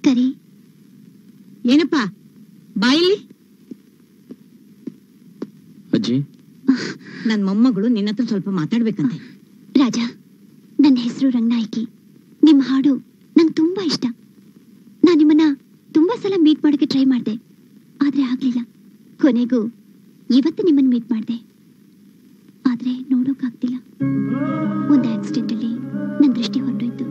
ಕರಿ ಏನಪ್ಪ ಬಾಯಿಲಿ ಅಜ್ಜಿ ನನ್ ಮೊಮ್ಮಗಳು ನಿನ್ನ ಹತ್ರ ಸ್ವಲ್ಪ ಮಾತಾಡ್ಬೇಕಂತೆ ರಾಜ ನನ್ನ ಹೆಸರು ರಂಗನಾಯಕಿ ನಿಮ್ಮ ಹಾಡು ನಂಗೆ ತುಂಬಾ ಇಷ್ಟ ನಾನು ನಿಮ್ಮನ್ನ ತುಂಬಾ ಸಲ ಮೀಟ್ ಮಾಡೋಕೆ ಟ್ರೈ ಮಾಡಿದೆ ಆದ್ರೆ ಆಗ್ಲಿಲ್ಲ ಕೊನೆಗೂ ಇವತ್ತು ನಿಮ್ಮನ್ನ ಮೀಟ್ ಮಾಡಿದೆ ಆದ್ರೆ ನೋಡೋಕ್ಕಾಗ್ತಿಲ್ಲ ಒಂದು ಆಕ್ಸಿಡೆಂಟ್ ಅಲ್ಲಿ ನನ್ನ ದೃಷ್ಟಿ ಹೊರಟೋಯ್ತು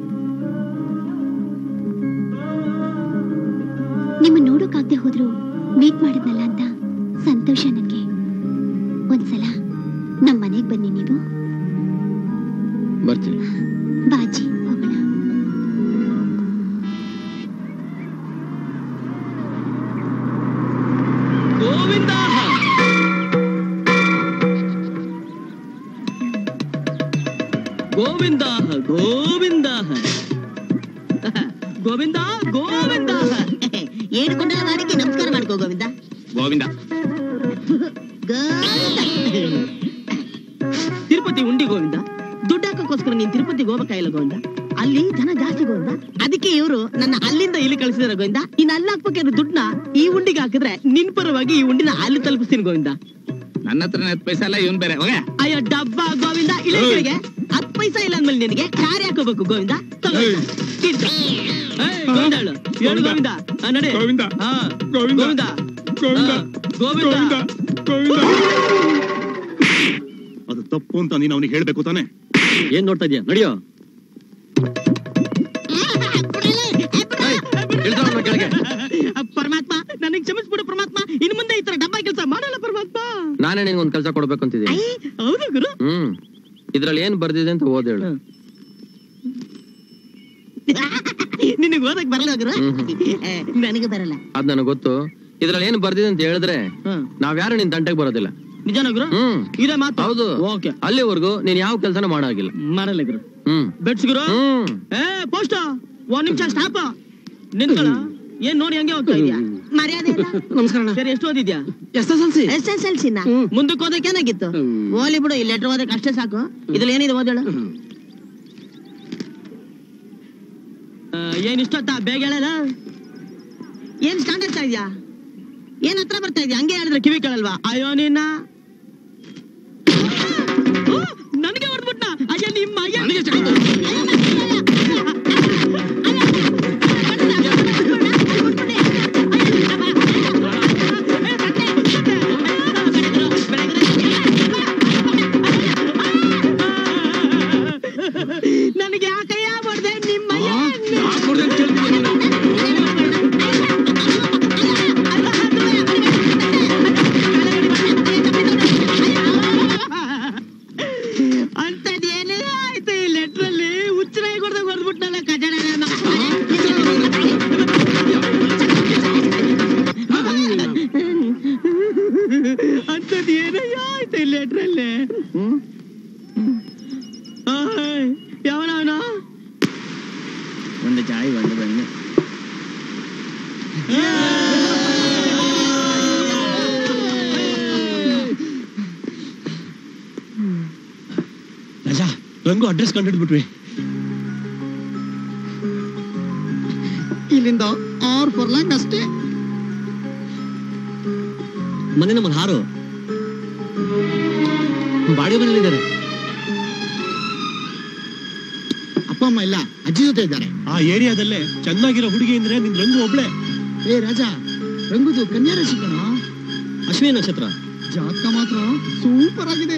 ನಿಮ್ಮನ್ನ ನೋಡೋಕ್ಕಾಗದೆ ಹೋದ್ರು ಮೀಟ್ ಮಾಡಿದ್ನಲ್ಲ ಅಂತ ಸಂತೋಷ ನನಗೆ ಒಂದ್ಸಲ ನಮ್ಮ ಮನೆಗೆ ಬನ್ನಿ ನೀವು ಬರ್ತೀನಿ ಬಾಜಿ ಹೋಗೋಣ ಗೋವಿಂದ ಗೋವಿಂದ ಗೋವಿಂದ ಗೋವಿಂದ ಗೋವಿಂದ ಏಳು ಕೊಂಡಲ ವಾರಕ್ಕೆ ನಮಸ್ಕಾರ ಮಾಡ್ಕೋ ಗೋವಿಂದ ಗೋವಿಂದ ಗೋವಿಂದ. ತಿರುಪತಿ ಉಂಡಿ ಗೋವಿಂದ ದುಡ್ಡು ಹಾಕೋಕ್ಕೋಸ್ಕರ ನೀನ್ ತಿರುಪತಿಗೆ ಹೋಗ್ಬೇಕಾಗಿಲ್ಲ ಗೋವಿಂದ ಅಲ್ಲಿ ಜನ ಜಾಸ್ತಿ ಗೋವಿಂದ ಅದಕ್ಕೆ ಇವರು ನನ್ನ ಅಲ್ಲಿಂದ ಇಲ್ಲಿ ಕಳಿಸಿದಾರೆ ಗೋವಿಂದ ಇನ್ನು ಅಲ್ಲಿ ಹಾಕ್ಬೇಕಾದ್ರೆ ದುಡ್ಡನ್ನ ಈ ಉಂಡಿಗೆ ಹಾಕಿದ್ರೆ ನಿನ್ ಪರವಾಗಿ ಈ ಉಂಡಿನ ಅಲ್ಲಿ ತಲುಪಿಸ್ತೀನಿ ಗೋವಿಂದ ನನ್ನ ಹತ್ರ ಹತ್ತು ಪೈಸೆ ಎಲ್ಲ ಇವನ್ ಬೇರೆ ಹೋಗ ಅಯ್ಯೋ ಡಬ್ಬ ಗೋವಿಂದ ಇಲ್ಲ ಈ ಕಡೆಗೆ ಹತ್ತು ಪೈಸಾ ಇಲ್ಲ ಅಂದ್ಮೇಲೆ ನಿನಗೆ ಕಾರಿ ಹಾಕೋಬೇಕು ಗೋವಿಂದ ತಗೋ ಏಯ್. ಕಿತ್ತು. ಏಯ್, ಗೋವಿಂದ ಹೇಳು ಹೇಳು ಗೋವಿಂದ ಆ, ನಡೆ ಗೋವಿಂದ. ಹಾ, ಗೋವಿಂದ. ಗೋವಿಂದ ಗೋವಿಂದ. ಹಾ, ಗೋವಿಂದ ಗೋವಿಂದ ಅದು ತಪ್ಪು ಅಂತ ನೀನು ಅವನಿಗೆ ಹೇಳ್ಬೇಕು ತಾನೆ ಏನ್ ನೋಡ್ತಾ ಇದೀಯ ನಡಿಯೋ ಪರಮಾತ್ಮ ನನಗೆ ಕ್ಷಮಿಸ್ಬಿಡು ಪರಮಾತ್ಮ ಇನ್ ಮುಂದೆ ಈ ತರ ಡಬ್ಬ ಕೆಲಸ ಮಾಡಲ್ಲ ಪರಮಾತ್ಮ ನಾನೇ ನಿನ್ಗೊಂದ್ ಕೆಲಸ ಕೊಡ್ಬೇಕು ಅಂತಿದ್ದೀನಿ ಅಯ್ಯ, ಹೌದು ಗುರು ಹ್ಮ್ ಇದ್ರಲ್ಲಿ ಏನ್ ಬರ್ದಿದೆ ಅಂತ ಓದ್ ಹೇಳು ನಿನಗೆ ಓದಕ್ ಬರಲ್ಲ ಗುರು ಹ್ಮ್. ಏ, ನನಗೆ ಬರಲ್ಲ ಅದ್ ನನಗ್ ಗೊತ್ತು ಇದ್ರಲ್ಲಿ ಏನ್ ಬರ್ದಿದೆ ಅಂತ ಹೇಳಿದ್ರೆ ಹ್ಮ್. ನಾವ್ಯಾರು ನಿನ್ ತಂಟೆಗೆ ಬರೋದಿಲ್ಲ ನಿಜಾನ ಗುರು ಹ್ಮ್ ಇದೇ ಮಾತು ಹೌದು ಓಕೆ ಅಲ್ಲಿವರೆಗೂ ನೀನ್ ಯಾವ ಕೆಲಸನ ಮಾಡಾಗಿಲ್ಲ ಮಾಡಲ್ಲ ಗುರು ಹ್ಮ್ ಬೆಟ್ಸ್ ಗುರು ಹ್ಮ್ ಏ ಪೋಸ್ಟ್ ಒಂದ್ ನಿಮಿಷ ಸ್ಟಾಪ್ ನಿಂತ್ಕೊಳ ಏನ್ ನೋಡಿ ಹಂಗೆ ಹೋಗ್ತಾ ಇದೀಯಾ ಮರ್ಯಾದೆ ಇಲ್ಲ? ನಮಸ್ಕಾರ ಸರಿ ಎಷ್ಟು ಓದಿದ್ಯಾ S S L C S S L ಸಿನ ಮುಂದಕ್ಕೆ ಓದಕ್ಕೆ ಏನಾಗಿತ್ತು ಓಲಿ ಬಿಡು ಈ ಲೆಟರ್ ಓದಕ್ಕೆ ಅಷ್ಟೇ ಸಾಕು ಇದ್ರಲ್ಲಿ ಏನಿದೆ ಓದೇಳು ಆ, ಏನ್ ಇಷ್ಟೊತ್ತ ಬೇಗ ಹೇಳಲ್ಲ ಏನ್ ಸ್ಟ್ಯಾಂಡ್ ಆಗ್ತಾ ಇದ್ಯಾ ಏನ್ ಹತ್ರ ಬರ್ತಾ ಇದ್ಯಾ ಹಂಗೆ ಹೇಳಿದ್ರೆ ಕಿವಿ ಕೇಳಲ್ವಾ ಅಯ್ಯೋ ನಿನ್ನ ಓ, ನನಗೆ ಹೊಡ್ಬಿಟ್ನ ಅಯ್ಯ ನಿಮ್ಮ ಅಯ್ಯ ನನಗೆ ಯಾಕಯ್ಯ ಮಾಡ್ದೆ ನಿಮ್ಮ ಅಂತದೇನೇ ಆಯ್ತು ಈ ಲೆಟ್ರಲ್ಲಿ ಹುಚ್ಚರಾಗಿ ಹೊಡೆದಾಗ ಹೊಡೆದ್ಬಿಟ್ನಲ್ಲ ಕಜಡ ಅಂತದ್ ಏನಯ್ಯ ಆಯ್ತು ಈ ಲೆಟ್ರಲ್ಲಿ ಯಾವನವನ ಒಂದು ಚಾಯ್ ಒಂದು ಬನ್ನಿ ರಾಜಾ ರಂಗು ಅಡ್ರೆಸ್ ಕಂಡಿಡ್ಬಿಟ್ವಿ ಇಲ್ಲಿಂದ ಆರ್ ಫರ್ಲಾಂಗ್ ಅಷ್ಟೇ ಮನೆ ನಮ್ಮನ್ ಹಾರು ಬಾಡಿ ಮನೇಲಿದ್ದಾರೆ ಅಪ್ಪ ಅಮ್ಮ ಇಲ್ಲ ಅಜ್ಜಿ ಜೊತೆ ಇದ್ದಾರೆ ಆ ಏರಿಯಾದಲ್ಲೇ ಚೆನ್ನಾಗಿರೋ ಹುಡುಗಿ ಅಂದ್ರೆ ನಿನ್ ರಂಗು ಒಬ್ಳೆ ಏ ರಾಜ ರಂಗುದು ಕನ್ಯಾ ರಾಶಿ ಕಣ ಅಶ್ವಿನಿ ನಕ್ಷತ್ರ ಜಾತಕ ಮಾತ್ರ ಸೂಪರ್ ಆಗಿದೆ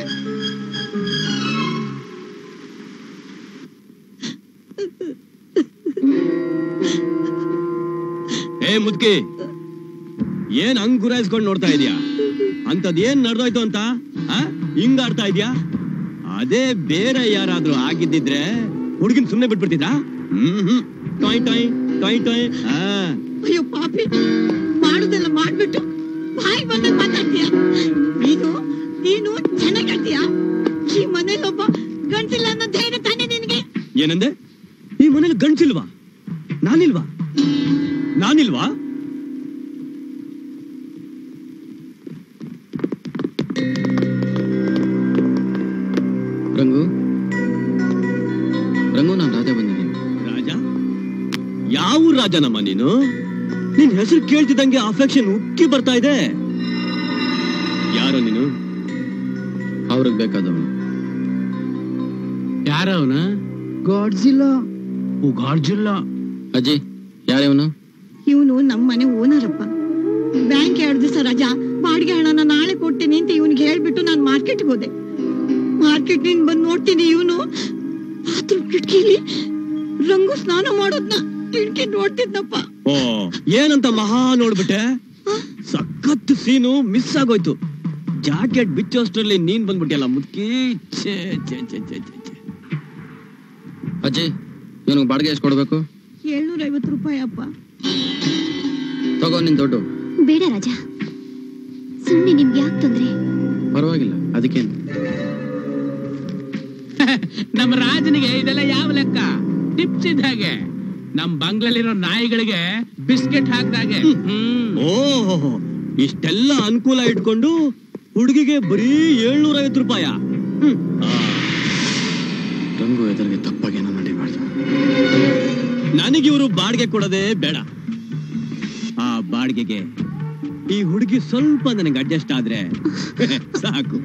ಏ ಮುದ್ಕಿ ಏನ್ ಹಂಗ್ ಗುರಾಯಿಸ್ಕೊಂಡ್ ನೋಡ್ತಾ ಇದೀಯಾ ಅಂತದ್ ಏನ್ ನಡ್ದೋಯ್ತು ಅಂತ ಆ? ಹಿಂಗ್ ಆಡ್ತಾ ಇದ್ಯಾ ಅದೇ ಬೇರೆ ಯಾರಾದ್ರೂ ಆಗಿದ್ದಿದ್ರೆ ಹುಡುಗಿನ ಸುಮ್ನೆ ಬಿಟ್ಬಿಡ್ತಿದ್ದ ಹ್ಮ್ ಹ್ಮ್ ಟಾಯ್ ಟಾಯ್ ಟಾಯ್ ಟಾಯ್ ಆ ಅಯ್ಯೋ ಪಾಪಿ ಮಾಡುದೆಲ್ಲ ಮಾಡ್ಬಿಟ್ಟು ಬಾಯಿ ಬಂದಂಗ್ ಮಾತಾಡ್ತೀಯ ನೀನು ನೀನು ಚೆನ್ನಾಗಿರ್ತೀಯ ಈ ಮನೇಲಿ ಒಬ್ಬ ಗಂಟಿಲ್ಲ ಅನ್ನೋ ಧೈರ್ಯ ತಾನೇ ನಿನಗೆ ಏನಂದೆ ಈ ಮನೇಲಿ ಗಂಡ್ಸಿಲ್ವಾ ನಾನಿಲ್ವಾ ನಾನಿಲ್ವಾ ರಂಗು ರಂಗು ನಾನ್ ರಾಜ ಬಂದಿದ್ದೀನಿ ರಾಜ ಯಾವ ಯಾವ ರಾಜನಮ್ಮ ನೀನು ನಿನ್ ಹೆಸರು ಕೇಳ್ತಿದ್ದಂಗೆ ಅಫೆಕ್ಷನ್ ಉಕ್ಕಿ ಬರ್ತಾ ಇದೆ ಯಾರೋ ನೀನು ಅವ್ರಿಗೆ ಬೇಕಾದವನು ಯಾರವನ ಗಾಡ್ಜಿಲ್ಲ ಓ ಗಾಡ್ಜಿಲ್ಲ ಅಜ್ಜಿ ಯಾರಿವನು ಇವನು ನಮ್ಮ ಮನೆ ಓನರಪ್ಪ ಬ್ಯಾಂಕ್ ಎರಡು ದಿವಸ ರಜಾ ಬಾಡಿಗೆ ಹಣನ ನಾಳೆ ಕೊಡ್ತೀನಿ ಅಂತ ಇವನಿಗೆ ಹೇಳ್ಬಿಟ್ಟು ನಾನು ಮಾರ್ಕೆಟ್ಗೆ ಹೋದೆ ಮಾರ್ಕೆಟ್ ನಿಂದ ಬಂದು ನೋಡ್ತೀನಿ ಇವನು ಬಾತ್ರೂಮ್ ಕಿಟಕಿಲಿ ರಂಗು ಸ್ನಾನ ಮಾಡೋದ್ನ ಕಿಟಕಿ ನೋಡ್ತಿದ್ನಪ್ಪ ಓ ಏನಂತ ಮಹಾ ನೋಡ್ಬಿಟ್ಟೆ ಸಖತ್ ಸೀನು ಮಿಸ್ ಆಗೋಯ್ತು ಜಾಕೆಟ್ ಬಿಚ್ಚೋಷ್ಟ್ರಲ್ಲಿ ನೀನ್ ಬಂದ್ಬಿಟ್ಟಿಯಲ್ಲ ಮುದ್ಕಿ ಛೇ ಛೇ ಛೇ ಛೇ ಛೇ ಛೇ. ಅಜ್ಜಿ ಇವನಿಗೆ ಬಾಡಿಗೆ ಎಷ್ಟು ಕೊಡ್ಬೇಕು ಏಳ್ನೂರ ಐವತ್ತು ರೂಪಾಯಿ ಅಪ್ಪ ತಗೋ ನಿನ್ ದುಡ್ಡು ಬೇಡ ರಾಜ ಸುಮ್ಮನೆ ನಿಮ್ಗೆ ಯಾಕೆ ತೊಂದ್ರೆ ಪರವಾಗಿಲ್ಲ ಅದಕ್ಕೇನು ನಮ್ಮ ರಾಜನಿಗೆ ಇದೆಲ್ಲ ಯಾವ ಲೆಕ್ಕ ಟಿಪ್ಸ್ ಇದ್ದ ಹಾಗೆ ನಮ್ ಬಂಗ್ಲಲ್ಲಿರೋ ನಾಯಿಗಳಿಗೆ ಬಿಸ್ಕೆಟ್ ಹಾಕ್ದಾಗೆ ಹ್ಮ್ ಓಹೋ ಇಷ್ಟೆಲ್ಲ ಅನುಕೂಲ ಇಟ್ಕೊಂಡು ಹುಡುಗಿಗೆ ಬರೀ ಏಳ್ನೂರ ಐವತ್ತು ರೂಪಾಯ ರಂಗು ಎದುರಿಗೆ ತಪ್ಪಾಗೇನೋ ನಡಿಬಾರ್ದು ನನಗಿವರು ಬಾಡಿಗೆ ಕೊಡೋದೇ ಬೇಡ ಆ ಬಾಡಿಗೆಗೆ ಈ ಹುಡುಗಿ ಸ್ವಲ್ಪ ನನಗೆ ಅಡ್ಜಸ್ಟ್ ಆದ್ರೆ ಸಾಕು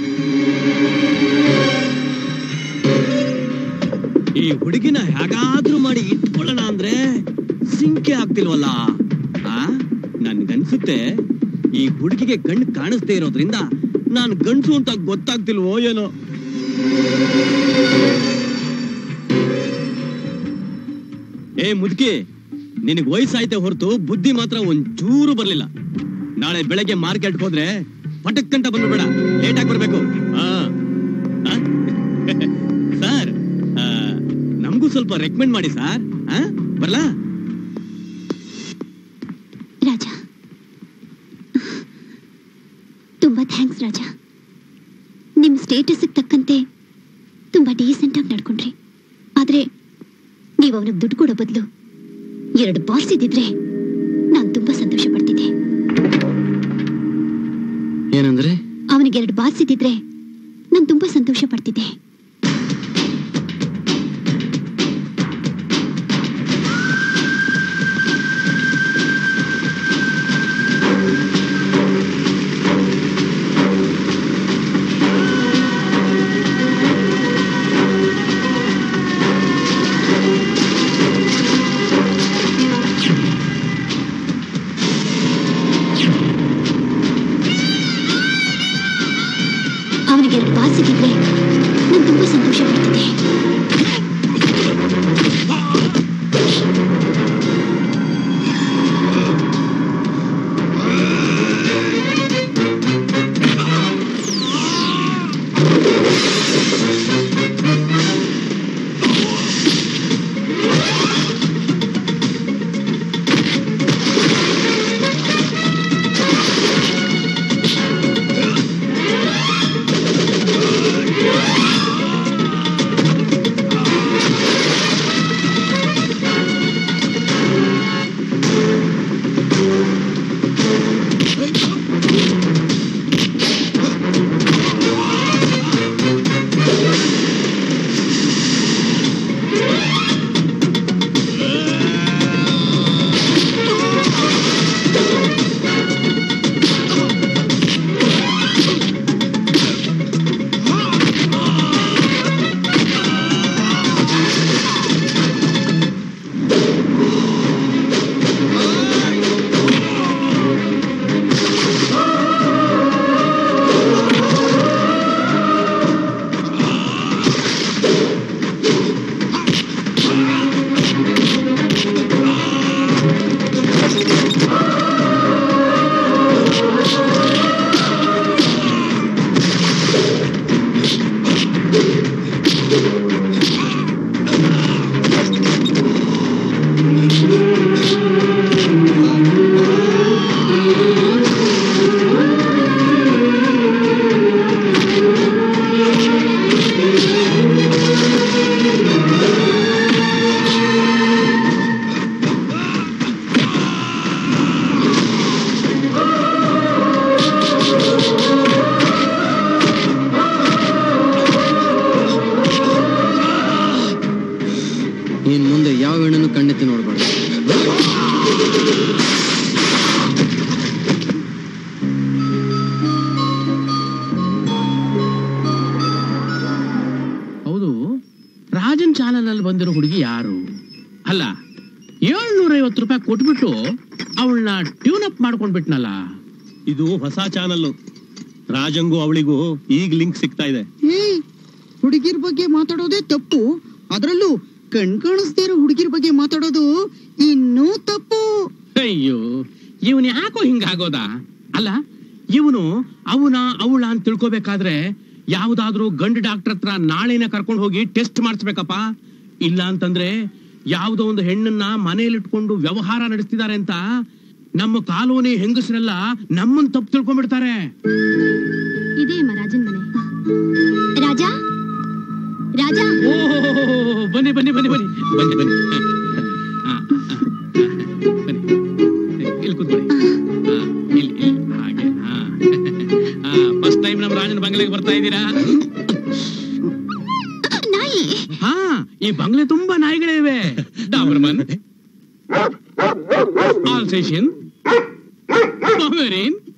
ಈ ಹುಡುಗಿನ ಹೇಗಾದ್ರೂ ಮಾಡಿ ಇಟ್ಕೊಳ್ಳೋಣ ಅಂದ್ರೆ ಸಿಂಕೆ ಆಗ್ತಿಲ್ವಲ್ಲ ಆ ನನ್ಗನ್ಸುತ್ತೆ ಈ ಹುಡುಗಿಗೆ ಕಣ್ಣು ಕಾಣಿಸ್ದೇ ಇರೋದ್ರಿಂದ ನಾನು ಗಂಡಸು ಅಂತ ಗೊತ್ತಾಗ್ತಿಲ್ವೋ ಏನೋ ಏ ಮುದುಕಿ ನಿನಗ್ ವಯಸ್ಸಾಯ್ತೆ ಹೊರತು ಬುದ್ಧಿ ಮಾತ್ರ ಒಂಚೂರು ಬರ್ಲಿಲ್ಲ ನಾಳೆ ಬೆಳಗ್ಗೆ ಮಾರ್ಕೆಟ್ ಹೋದ್ರೆ ಪಟಕ್ಕಂತ ಬಂದ್ಬೇಡ ಲೇಟ್ ಆಗಿ ಬರ್ಬೇಕು ಆ. ಆ? ಸರ್ ಆ, ನಮಗೂ ಸ್ವಲ್ಪ ರೆಕಮೆಂಡ್ ಮಾಡಿ ಸರ್ ಆ? ಬರ್ಲಾ ರಾಜ ತುಂಬಾ ಥ್ಯಾಂಕ್ಸ್ ರಾಜ ನಿಮ್ ಸ್ಟೇಟಸ್ಗೆ ತಕ್ಕಂತೆ ತುಂಬಾ ಡೀಸೆಂಟ್ ಆಗಿ ನಡ್ಕೊಂಡ್ರಿ ಆದ್ರೆ ನೀವು ಅವನಿಗೆ ದುಡ್ಡು ಕೊಡೋ ಬದಲು ಎರಡು ಬಾಲ್ಸ್ ಇದ್ದಿದ್ರೆ ನಾನು ತುಂಬಾ ಸಂತೋಷ ಪಡ್ತಿದ್ದೆ ಏನಂದ್ರೆ ಅವನಿಗೆ ಎರಡು ಬಾಲ್ಸ್ ಇದ್ದಿದ್ರೆ ನಾನು ತುಂಬಾ ಸಂತೋಷ ಪಡ್ತಿದ್ದೆ ಅವನಿಗೆ ಎರಡು ಬಾಲ್ಸ್ ಇದ್ದಿದ್ರೆ ನಾನು ತುಂಬಾ ಸಂತೋಷ ಪಡ್ತಿದ್ದೆ ಮುಂದೆ ಯಾವ ಹೆಣ್ಣನ್ನು ಕಣ್ಣೆತ್ತಿ ನೋಡಬಾರ್ದು ಹೌದು ರಾಜನ್ ಚಾನಲ್ ಅಲ್ಲಿ ಬಂದಿರೋ ಹುಡುಗಿ ಯಾರು ಅಲ್ಲ ಏಳ್ನೂರ ಐವತ್ತು ರೂಪಾಯಿ ಕೊಟ್ಬಿಟ್ಟು ಅವಳನ್ನ ಟ್ಯೂನ್ ಅಪ್ ಮಾಡ್ಕೊಂಡ್ಬಿಟ್ನಲ್ಲ ಇದು ಹೊಸ ಚಾನಲ್ ರಾಜಂಗೂ ಅವಳಿಗೂ ಈಗ ಲಿಂಕ್ ಸಿಗ್ತಾ ಇದೆ ಏಯ್ ಹುಡುಗಿರ್ ಬಗ್ಗೆ ಮಾತಾಡೋದೇ ತಪ್ಪು ಅದರಲ್ಲೂ ಕಣ್ ಕಾಣಿಸ್ದೇ ಇರೋ ಹುಡುಗಿರ್ ಬಗ್ಗೆ ಮಾತಾಡೋದು ಇನ್ನೂ ತಪ್ಪು ಅಯ್ಯೋ ಇವನ್ ಯಾಕೋ ಹಿಂಗಾಗೋದ ಅಲ್ಲ ಇವನು ಅವನ ಅವಳ ಅಂತ ತಿಳ್ಕೊಬೇಕಾದ್ರೆ ಯಾವ್ದಾದ್ರೂ ಗಂಡು ಡಾಕ್ಟರ್ ಹತ್ರ ನಾಳೆನೆ ಕರ್ಕೊಂಡು ಹೋಗಿ ಟೆಸ್ಟ್ ಮಾಡಿಸ್ಬೇಕಪ್ಪ ಇಲ್ಲ ಅಂತಂದ್ರೆ ಯಾವ್ದೋ ಒಂದು ಹೆಣ್ಣನ್ನ ಮನೆಯಲ್ಲಿಟ್ಕೊಂಡು ವ್ಯವಹಾರ ನಡೆಸ್ತಿದ್ದಾರೆ ಅಂತ ನಮ್ಮ ಕಾಲೋನಿ ಹೆಂಗಸರೆಲ್ಲ ನಮ್ಮನ್ ತಪ್ಪು ತಿಳ್ಕೊಂಡ್ಬಿಡ್ತಾರೆ ಇದೇ ಅಮ್ಮ ರಾಜನ್ ಮನೆ ರಾಜ ರಾಜ ಓ ಬನ್ನಿ ಬನ್ನಿ ಬನ್ನಿ ಬನ್ನಿ ಬನ್ನಿ ಬನ್ನಿ ಆ, ಆ, ಆ, ಬನ್ನಿ ಇಲ್ಲಿ ಕೂತ್ಕೊಳ್ಳಿ ಆ, ಇಲ್ಲಿ ಇಲ್ಲಿ. ಹಾಗೆ ಫಸ್ಟ್ ಟೈಮ್ ನಮ್ಮ ರಾಜನ ಬಂಗ್ಲೆಗೆ ಬರ್ತಾ ಇದ್ದೀರಾ ನಾಯಿ ಹಾ ಈ ಬಂಗ್ಲೆ ತುಂಬಾ ನಾಯಿಗಳೇ ಇವೆ ಡಾಬರ್ಮನ್ ಆಲ್ಸೇಷನ್ ಪಮೆರಿನ್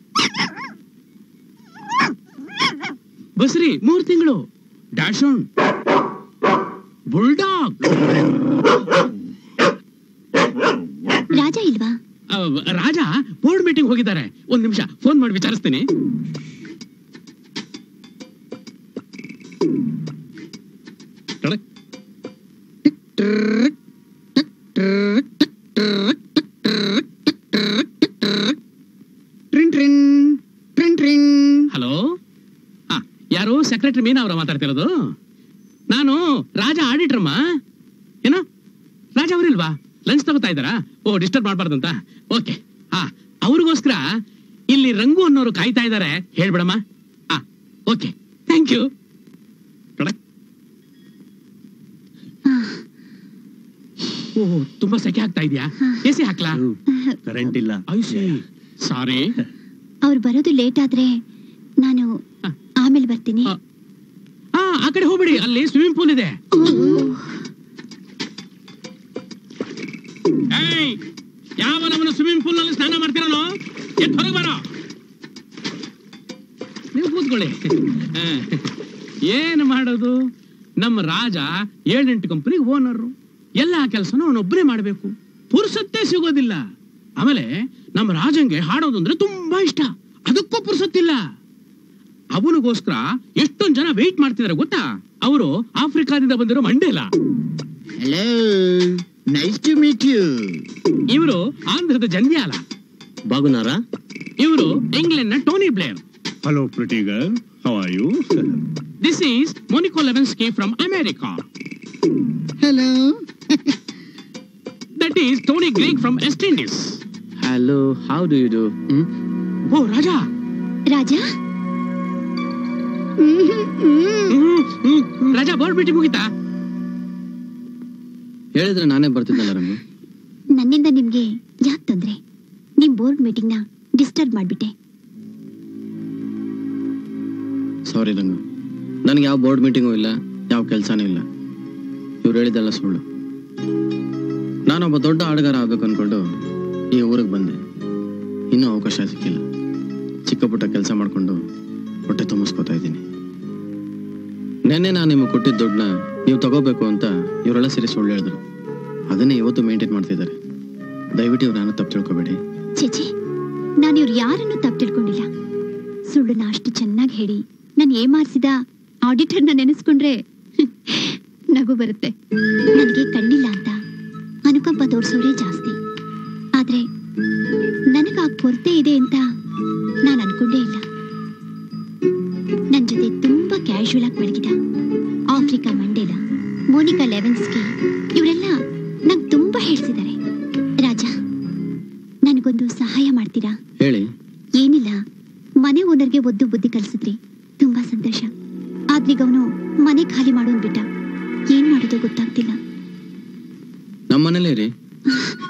ಬಸ್ರಿ ಮೂರ್ ತಿಂಗಳು ಡ್ಯಾಶೋನ್ ಬುಲ್ಡಾಗ್ ರಾಜ ಇಲ್ವಾ ರಾಜ ಬೋರ್ಡ್ ಮೀಟಿಂಗ್ ಹೋಗಿದ್ದಾರೆ ಒಂದ್ ನಿಮಿಷ ಫೋನ್ ಮಾಡಿ ವಿಚಾರಿಸ್ತೀನಿ ಕಡಕ್. ಟ್ರಿನ್ ಟ್ರಿನ್ ಟ್ರಿನ್ ಟ್ರಿನ್ ಹಲೋ ಹಾ ಯಾರು ಸೆಕ್ರೆಟರಿ ಮೀನಾ ಅವರ ಮಾತಾಡ್ತಿರೋದು ನಾನು ರಾಜ ಆಡಿಟ್ರಮ್ಮ ಏನೋ ರಾಜ ಅವರಿಲ್ವಾ ಲಂಚ್ ತಗೋತಾ ಇದ್ದಾರಾ ಓ ಡಿಸ್ಟರ್ಬ್ ಮಾಡ್ಬಾರ್ದಂತ ಓಕೆ ಹಾ ಅವ್ರಿಗೋಸ್ಕರ ಇಲ್ಲಿ ರಂಗು ಅನ್ನೋರು ಕಾಯ್ತಾ ಇದ್ದಾರೆ ಹೇಳ್ಬಿಡಮ್ಮ ಹಾ ಓಕೆ ಥ್ಯಾಂಕ್ ಯು ಕಡಕ್. ಓ ತುಂಬಾ ಸೆಕೆ ಆಗ್ತಾ ಇದೆಯಾ ಎ ಸಿ ಹಾಕ್ಲಾ ಕರೆಂಟ್ ಇಲ್ಲ ಐಸಿ ಸಾರಿ ಅವ್ರು ಬರೋದು ಲೇಟ್ ಆದ್ರೆ ನಾನು ಹ. ಆಮೇಲೆ ಬರ್ತೀನಿ ಹ. ಹಾ ಆ ಕಡೆ ಹೋಗ್ಬಿಡಿ ಅಲ್ಲಿ ಸ್ವಿಮ್ಮಿಂಗ್ ಪೂಲ್ ಇದೆ ಏಯ್ ಯಾವ ನಮ್ಮನ್ನ ಸ್ವಿಮ್ಮಿಂಗ್ ಪೂಲ್ ನಲ್ಲಿ ಸ್ನಾನ ಮಾಡ್ತಿರೋನು ಎದ್ದು ಹೊರಗೆ ಬರೋ ನೀವು ಕೂತ್ಕೊಳ್ಳಿ ಆ, ಏನು ಮಾಡೋದು ನಮ್ಮ ರಾಜ ಏಳೆಂಟು ಕಂಪನಿ ಓನರ್ ಎಲ್ಲ ಕೆಲಸನೂ ಅವನೊಬ್ಬರೇ ಮಾಡಬೇಕು ಪುರ್ಸತ್ತೇ ಸಿಗೋದಿಲ್ಲ ಆಮೇಲೆ ನಮ್ಮ ರಾಜಂಗೆ ಹಾಡೋದು ಅಂದ್ರೆ ತುಂಬಾ ಇಷ್ಟ ಅದಕ್ಕೂ ಪುರ್ಸತ್ತಿಲ್ಲ ಅವನಿಗೋಸ್ಕರ ಎಷ್ಟೊಂದ್ ಜನ ವೆಯ್ಟ್ ಮಾಡ್ತಿದ್ದಾರೆ ಗೊತ್ತಾ ಅವರು ಆಫ್ರಿಕಾದಿಂದ ಬಂದಿರೋ Mandela hello nice to meet you ಇವರು ಆಂಧ್ರದ ಜಂಧ್ಯಾಲ ಬಾಗುನಾರಾ ಇವರು ಇಂಗ್ಲೆಂಡ್ ನ Tony Blair hello pretty girl how are you this is Monica Lewinsky from America hello that is Tony Greig from West Indies hello how do you do hmm ಓ ರಾಜಾ ರಾಜ ಹ್ಮ್, ಹ್ಮ್. Raja board meeting ಮುಗಿತಾ ಹೇಳಿದ್ರೆ ನಾನೇ ಬರ್ತಿದ್ದಲ್ಲ ರಂಗು ನನ್ನಿಂದ ನಿಮ್ಗೆ ಯಾಕೆ ತೊಂದ್ರೆ ನಿಮ್ ಬೋರ್ಡ್ ಮೀಟಿಂಗ್ ನ ಡಿಸ್ಟರ್ಬ್ ಮಾಡ್ಬಿಟ್ಟೆ ಸಾರಿ ರಂಗು ನನಗೆ ಯಾವ ಬೋರ್ಡ್ ಮೀಟಿಂಗು ಇಲ್ಲ ಯಾವ ಕೆಲಸನೂ ಇಲ್ಲ ಇವ್ರು ಹೇಳಿದ್ದೆಲ್ಲ ಸುಳ್ಳು ನಾನೊಬ್ಬ ದೊಡ್ಡ ಆಟಗಾರ ಆಗ್ಬೇಕು ಅನ್ಕೊಂಡು ಈ ಊರಿಗೆ ಬಂದೆ ಇನ್ನೂ ಅವಕಾಶ ಸಿಕ್ಕಿಲ್ಲ ಚಿಕ್ಕ ಪುಟ್ಟ ಕೆಲಸ ಮಾಡ್ಕೊಂಡು ಹೊಟ್ಟೆ ತುಂಬಿಸ್ಕೊತಾ ಇದ್ದೀನಿ ನೆನ್ನೆ ನಾನು ನಿಮಗೆ ಕೊಟ್ಟಿದ್ದ ದುಡ್ಡನ್ನ ನೀವು ತಗೋಬೇಕು ಅಂತ ಇವರೆಲ್ಲ ಸೇರಿ ಸುಳ್ಳು ಹೇಳಿದ್ರು ಅದನ್ನೇ ಇವತ್ತು ಮೇಂಟೈನ್ ಮಾಡ್ತಿದ್ದಾರೆ ದಯವಿಟ್ಟು ಇವ್ರನ್ನ ತಪ್ಪು ತಿಳ್ಕೊಬೇಡಿ ಚೇಚಿ ನಾನು ಇವ್ರು ಯಾರನ್ನು ತಪ್ಪು ತಿಳ್ಕೊಂಡಿಲ್ಲ ಸುಳ್ಳುನ ಅಷ್ಟು ಚೆನ್ನಾಗಿ ಹೇಳಿ ನಾನು ಏಮಾರಿಸಿದ ಆಡಿಟರ್ನ ನೆನೆಸ್ಕೊಂಡ್ರೆ ನಗು ಬರುತ್ತೆ ನನಗೆ ಕಣ್ಣಿಲ್ಲ ಅಂತ ಅನುಕಂಪ ತೋರಿಸೋರೇ ಜಾಸ್ತಿ ಆದ್ರೆ ನನಗ ಕೊರತೆ ಇದೆ ಅಂತ ನಾನು ಅನ್ಕೊಂಡೇ ಇಲ್ಲ ನನ್ ಜೊತೆ ತುಂಬಾ ಕ್ಯಾಶುಯಲ್ ಆಗಿ ಪಳಗಿದ ಆಫ್ರಿಕಾ ಮಂಡೇಲ ಮೋನಿಕಾ ಲೆವೆನ್ಸ್ಕಿ ಇವರೆಲ್ಲ ನಂಗೆ ತುಂಬಾ ಹೇಳ್ಸಿದ್ದಾರೆ ರಾಜ ನನಗೊಂದು ಸಹಾಯ ಮಾಡ್ತೀರಾ ಹೇಳಿ ಏನಿಲ್ಲ ಮನೆ ಓನರ್ಗೆ ಒದ್ದು ಬುದ್ಧಿ ಕಲಿಸಿದ್ರಿ ತುಂಬಾ ಸಂತೋಷ ಆದ್ರೀಗ ಅವನು ಮನೆ ಖಾಲಿ ಮಾಡೋನ್ ಬಿಟ್ಟ ಏನ್ ಮಾಡೋದು ಗೊತ್ತಾಗ್ತಿಲ್ಲ ನಮ್ಮ ಮನೇಲೇ ರೀ